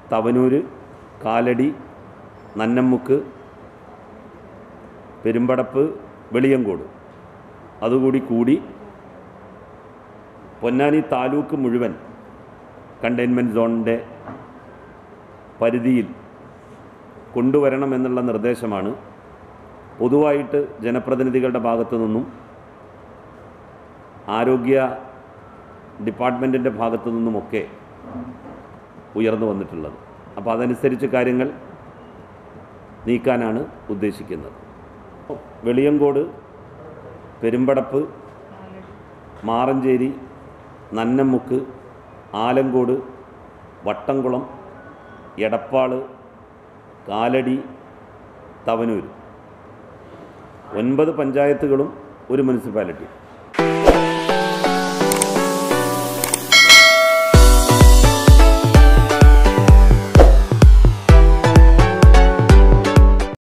തവനൂര് കാലടി നന്നമ്മുക്ക് പെരുമ്പടപ്പ് വെളിയങ്കോട് അതുകൂടി കൂടി പൊന്നാനി താലൂക്ക് മുഴുവൻ കണ്ടെയ്ൻമെൻറ്റ് സോണിൻ്റെ പരിധിയിൽ കൊണ്ടുവരണമെന്നുള്ള നിർദ്ദേശമാണ് പൊതുവായിട്ട് ജനപ്രതിനിധികളുടെ ഭാഗത്തു നിന്നും ആരോഗ്യ ഡിപ്പാർട്ട്മെൻറ്റിൻ്റെ ഭാഗത്തു നിന്നുമൊക്കെ ഉയർന്നു വന്നിട്ടുള്ളത് അപ്പോൾ അതനുസരിച്ച് കാര്യങ്ങൾ നീക്കാനാണ് ഉദ്ദേശിക്കുന്നത് വെളിയങ്കോട് പെരുമ്പടപ്പ് മാറഞ്ചേരി നന്നമുക്ക് ആലങ്കോട് വട്ടംകുളം എടപ്പാള് കാലടി തവനൂർ ഒൻപത് പഞ്ചായത്തുകളും ഒരു മുനിസിപ്പാലിറ്റി